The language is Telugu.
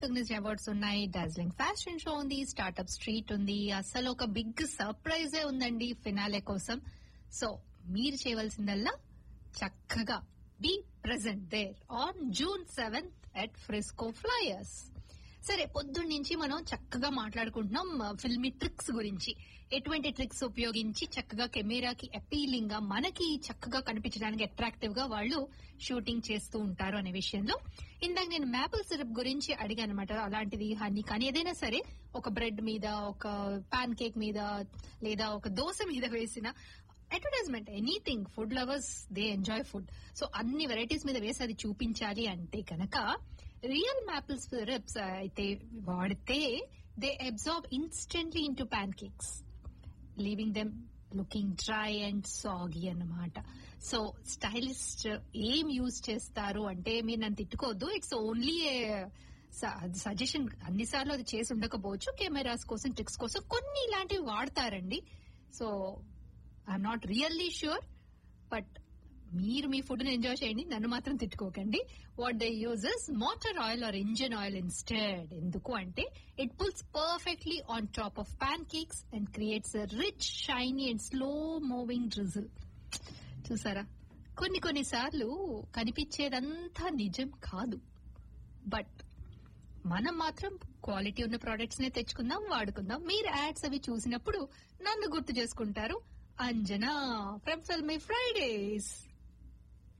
రికగ్నైజ్డ్ అవార్డ్స్ ఉన్నాయి డార్జిలింగ్ ఫ్యాషన్ షో ఉంది స్టార్ట్అప్ స్ట్రీట్ ఉంది అసలు ఒక బిగ్ సర్ప్రైజే ఉందండి ఫినాలే కోసం సో మీరు చేయవలసిందల్లా చక్కగా be present there on June seventh at Frisco flyers సరే పొద్దున్న నుంచి మనం చక్కగా మాట్లాడుకుంటున్నాం ఫిల్మీ ట్రిక్స్ గురించి ఎటువంటి ట్రిక్స్ ఉపయోగించి చక్కగా కెమెరాకి అపీలింగ్ గా మనకి చక్కగా కనిపించడానికి అట్రాక్టివ్ గా వాళ్ళు షూటింగ్ చేస్తూ ఉంటారు అనే విషయంలో ఇందాక నేను మ్యాపుల్ సిరప్ గురించి అడిగాను అనమాట అలాంటిది హనీ కానీ ఏదైనా సరే ఒక బ్రెడ్ మీద ఒక పాన్ కేక్ మీద లేదా ఒక దోశ మీద వేసిన advertisement anything food lovers they enjoy food so అన్ని వెరైటీస్ మీద వేసి అది చూపించాలి అంటే కనుక రియల్ మ్యాపుల్ సిరప్స్ అయితే వాడితే they absorb instantly into pancakes leaving them looking dry and soggy అన్నమాట సో స్టైలిస్ట్ ఏం యూజ్ చేస్తారు అంటే మీరు నన్ను తిట్టుకోవద్దు ఇట్స్ ఓన్లీ సజెషన్ అన్నిసార్లు అది చేసి ఉండకపోవచ్చు కెమెరాస్ కోసం ట్రిక్స్ కోసం కొన్ని ఇలాంటివి వాడతారండి so I'm not really sure but మీరు మీ ఫుడ్ ని ఎంజాయ్ చేయండి నన్ను మాత్రం తిట్టుకోకండి what they uses motor oil or engine oil instead ఎందుకు అంటే it pulls perfectly on top of pancakes and creates rich shiny and slow moving drizzle చూసారా కొన్ని కొన్ని సార్లు కనిపించేదంతా నిజం కాదు బట్ మనం మాత్రం క్వాలిటీ ఉన్న ప్రొడక్ట్స్ నే తెచ్చుకుందాం వాడుకుందాం మీరు యాడ్స్ అవి చూసినప్పుడు నన్ను గుర్తు చేసుకుంటారు అంజనా ఫ్రమ్ ఫిల్మీ ఫ్రైడేస్